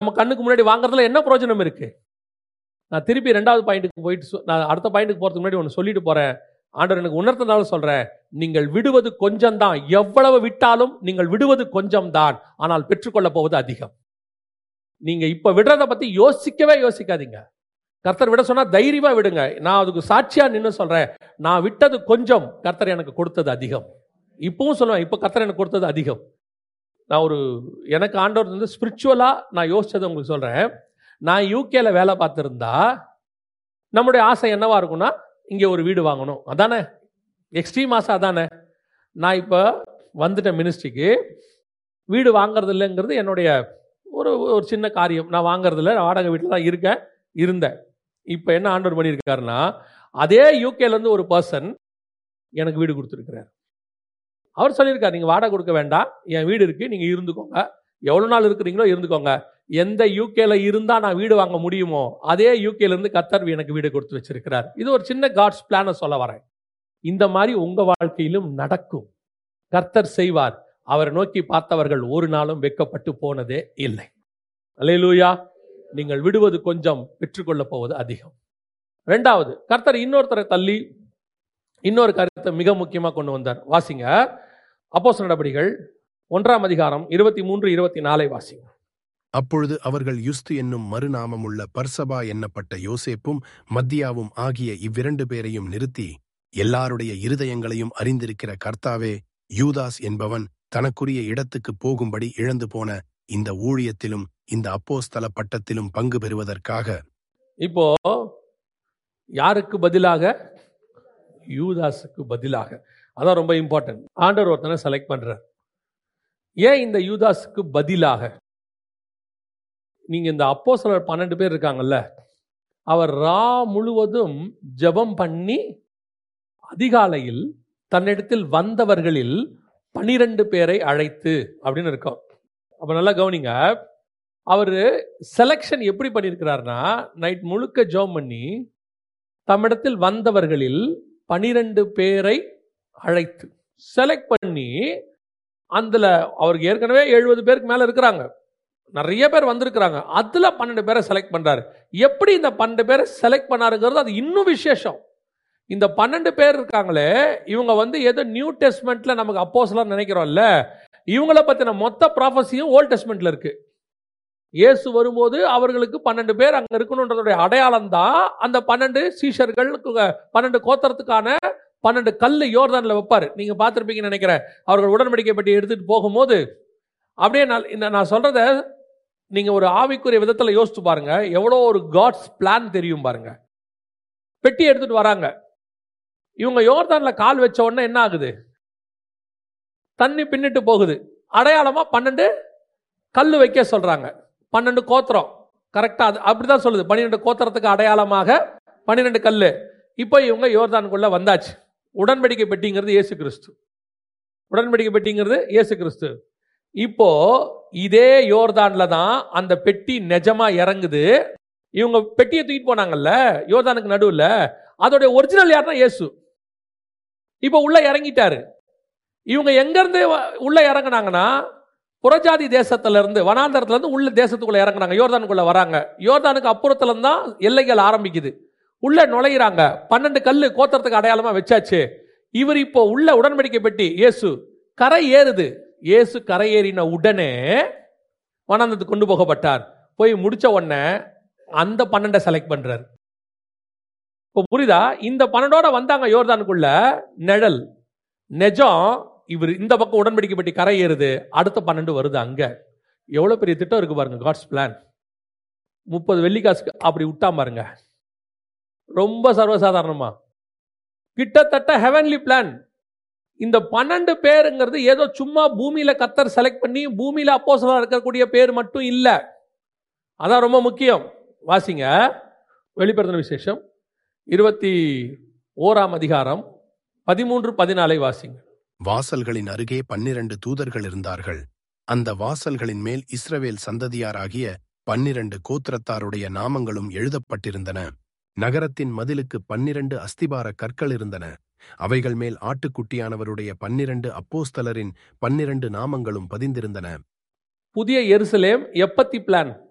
நம்ம கண்ணுக்கு முன்னாடி வாங்குறதுல என்ன பிரயோஜனம் இருக்கு நான் திருப்பி ரெண்டாவது பாயிண்ட்டுக்கு போயிட்டு சொ- நான் அடுத்த பாயிண்ட்டுக்கு போறதுக்கு முன்னாடி ஒன்று சொல்லிட்டு போறேன் ஆண்டவர் எனக்கு உணர்த்தனால சொல்றேன் நீங்கள் விடுவது கொஞ்சம் தான் எவ்வளவு விட்டாலும் நீங்கள் விடுவது கொஞ்சம் தான் ஆனால் பெற்றுக்கொள்ள போவது அதிகம் நீங்க இப்ப விடுறத பத்தி யோசிக்கவே யோசிக்காதீங்க கர்த்தர் விட சொன்னா தைரியமா விடுங்க நான் அதுக்கு சாட்சியா நின்னு சொல்றேன் நான் விட்டது கொஞ்சம் கர்த்தர் எனக்கு கொடுத்தது அதிகம் இப்பவும் சொல்லுவேன் இப்போ கர்த்தர் எனக்கு கொடுத்தது அதிகம் நான் ஒரு எனக்கு ஆண்டவர் வந்து ஸ்பிரிச்சுவலா நான் யோசிச்சதை உங்களுக்கு சொல்றேன் நான் யூகேல வேலை பார்த்துருந்தா நம்முடைய ஆசை என்னவா இருக்கும்னா இங்கே ஒரு வீடு வாங்கணும் அதானே எக்ஸ்ட்ரீம் ஆசை அதானே நான் இப்போ வந்துட்டேன் மினிஸ்ட்ரிக்கு வீடு வாங்குறது இல்லைங்கிறது என்னுடைய ஒரு ஒரு சின்ன காரியம் நான் வாங்குறது இல்லை நான் வாடகை வீட்டில் தான் இருக்கேன் இருந்தேன் இப்போ என்ன ஆண்டவர் பண்ணியிருக்காருன்னா அதே யூகேலேருந்து ஒரு பர்சன் எனக்கு வீடு கொடுத்துருக்கிறார் அவர் சொல்லியிருக்கார் நீங்கள் வாடகை கொடுக்க வேண்டாம் என் வீடு இருக்குது நீங்கள் இருந்துக்கோங்க எவ்வளோ நாள் இருக்கிறீங்களோ இருந்துக்கோங்க எந்த யூகேல இருந்தால் நான் வீடு வாங்க முடியுமோ அதே யூகேல இருந்து கத்தர் எனக்கு வீடு கொடுத்து வச்சிருக்கிறார் இது ஒரு சின்ன காட்ஸ் பிளானை சொல்ல வரேன் இந்த மாதிரி உங்க வாழ்க்கையிலும் நடக்கும் கர்த்தர் செய்வார் அவரை நோக்கி பார்த்தவர்கள் ஒரு நாளும் வெக்கப்பட்டு போனதே இல்லை அல்லேலூயா நீங்கள் விடுவது கொஞ்சம் பெற்றுக்கொள்ளப் போவது அதிகம் ரெண்டாவது கர்த்தர் இன்னொருத்தரை தள்ளி இன்னொரு கருத்தை மிக முக்கியமாக கொண்டு வந்தார் வாசிங்க அப்போஸ் நடபடிகள் ஒன்றாம் அதிகாரம் இருபத்தி மூன்று இருபத்தி நாலை வாசிங்க அப்பொழுது அவர்கள் யுஸ்து என்னும் மறுநாமமுள்ள பர்சபா எண்ணப்பட்ட யோசேப்பும் மத்தியாவும் ஆகிய இவ்விரண்டு பேரையும் நிறுத்தி எல்லாருடைய இருதயங்களையும் அறிந்திருக்கிற கர்த்தாவே யூதாஸ் என்பவன் தனக்குரிய இடத்துக்கு போகும்படி இழந்து போன இந்த ஊழியத்திலும் இந்த அப்போஸ்தல பட்டத்திலும் பங்கு பெறுவதற்காக இப்போ யாருக்கு பதிலாக யூதாஸுக்கு பதிலாக அதான் ரொம்ப இம்பார்ட்டன்ட் ஆண்டவர் ஒருத்தனை செலக்ட் பண்றார் ஏன் இந்த யூதாஸுக்கு பதிலாக நீங்க இந்த அப்போஸ்தலர் பன்னெண்டு பேர் இருக்காங்கல்ல அவர் ரா முழுவதும் ஜெபம் பண்ணி அதிகாலையில் தன்னிடத்தில் வந்தவர்களில் பனிரெண்டு பேரை அழைத்து அப்படின்னு இருக்கோம் அப்ப நல்லா கவனிங்க அவர் செலெக்ஷன் எப்படி பண்ணியிருக்கிறார்னா நைட் முழுக்க ஜெபம் பண்ணி தம்மிடத்தில் வந்தவர்களில் பனிரெண்டு பேரை அழைத்து செலக்ட் பண்ணி அதுல அவருக்கு ஏற்கனவே எழுபது பேருக்கு மேல இருக்கிறாங்க நிறைய பேர் வந்திருக்கிறாங்க அதுல பன்னெண்டு பேரை செலக்ட் பண்றாரு எப்படி இந்த பன்னெண்டு பேரை செலக்ட் பண்ணாருங்கிறது அது இன்னும் விசேஷம் இந்த பன்னெண்டு பேர் இருக்காங்களே இவங்க வந்து ஏதோ நியூ டெஸ்ட்மெண்ட்ல நமக்கு அப்போஸ்லாம் நினைக்கிறோம்ல இவங்கள பத்தின மொத்த ப்ராஃபஸியும் ஓல்ட் டெஸ்ட்மெண்ட்ல இருக்கு இயேசு வரும்போது அவர்களுக்கு பன்னெண்டு பேர் அங்க இருக்கணுன்றதுடைய அடையாளம் தான் அந்த பன்னெண்டு சீஷர்கள் பன்னெண்டு கோத்திரத்துக்கான பன்னெண்டு கல் யோர்தான்ல வைப்பாரு நீங்க பார்த்திருப்பீங்கன்னு நினைக்கிறேன் அவர்கள் உடன்படிக்கை பெட்டி எடுத்துட்டு போகும்போது அப்படியே நான் இந்த நான் சொல்றத நீங்க ஒரு ஆவிக்குரிய விதத்துல யோசிச்சு பாருங்க எவ்வளோ ஒரு காட்ஸ் பிளான் தெரியும் பாருங்க பெட்டி எடுத்துட்டு வராங்க இவங்க யோர்தான்ல கால் வச்ச உடனே என்ன ஆகுது தண்ணி பின்னிட்டு போகுது அடையாளமா பன்னெண்டு கல் வைக்க சொல்றாங்க பன்னெண்டு கோத்திரம் கரெக்டா அது அப்படிதான் சொல்லுது பன்னிரெண்டு கோத்திரத்துக்கு அடையாளமாக பன்னிரெண்டு கல் இப்போ இவங்க யோர்தானுக்குள்ள வந்தாச்சு உடன்படிக்கை பெட்டிங்கிறது இயேசு கிறிஸ்து உடன்படிக்கை பெட்டிங்கிறது இயேசு கிறிஸ்து இப்போ இதே யோர்தான்ல தான் அந்த பெட்டி நிஜமா இறங்குது இவங்க பெட்டியை தூக்கிட்டு போனாங்கல்ல யோர்தானுக்கு நடுவுல அதோடைய ஒரிஜினல் யாருன்னா இயேசு இப்போ உள்ள இறங்கிட்டாரு இவங்க எங்க இருந்து வ- உள்ள இறங்குனாங்கன்னா புறஜாதி தேசத்துல இருந்து வனாந்தரத்துல இருந்து உள்ள தேசத்துக்குள்ள இறங்குனாங்க யோர்தானுக்குள்ள வராங்க யோர்தானுக்கு அப்புறத்துல இருந்து தான் எல்லைகள் ஆரம்பிக்குது உள்ள நுழையிறாங்க பன்னெண்டு கல்லு கோத்திரத்துக்கு அடையாளமா வச்சாச்சு இவர் இப்போ உள்ள உடன்படிக்கை பெட்டி இயேசு கரை ஏறுது இயேசு கரை ஏறின உடனே வனாந்தத்துக்கு கொண்டு போகப்பட்டார் போய் முடிச்ச உடனே அந்த பன்னெண்டை செலக்ட் பண்றாரு இப்போ புரியுதா இந்த பன்னெண்டோட வந்தாங்க யோர்தானுக்குள்ள நிழல் நெஜம் இவர் இந்த பக்கம் உடன்படிக்கை பெட்டி கரை ஏறுது அடுத்த பன்னெண்டு வருது அங்க எவ்வளவு பெரிய திட்டம் இருக்கு பாருங்க காட்ஸ் பிளான் முப்பது வெள்ளிக்காசுக்கு அப்படி விட்டா பாருங்க ரொம்ப சர்வசாதாரணமா கிட்டத்தட்ட ஹெவன்லி பிளான் இந்த பன்னெண்டு பேருங்கிறது ஏதோ சும்மா பூமியில கத்தர் செலக்ட் பண்ணி பூமியில அப்போஸ்தலரா இருக்கக்கூடிய பேர் மட்டும் இல்ல அதான் ரொம்ப முக்கியம் வாசிங்க வெளிப்படுத்தின விசேஷம் இருபத்தி ஓராம் அதிகாரம் பதிமூன்று பதினாலை வாசிங்க வாசல்களின் அருகே பன்னிரண்டு தூதர்கள் இருந்தார்கள் அந்த வாசல்களின் மேல் இஸ்ரவேல் சந்ததியாராகிய பன்னிரண்டு கோத்திரத்தாருடைய நாமங்களும் எழுதப்பட்டிருந்தன நகரத்தின் மதிலுக்கு பன்னிரண்டு அஸ்திபார கற்கள் இருந்தன அவைகள் மேல் ஆட்டுக்குட்டியானவருடைய பன்னிரண்டு அப்போஸ்தலரின் பன்னிரண்டு நாமங்களும் பதிந்திருந்தன புதிய எருசலேம் எப்பத்தி பிளான்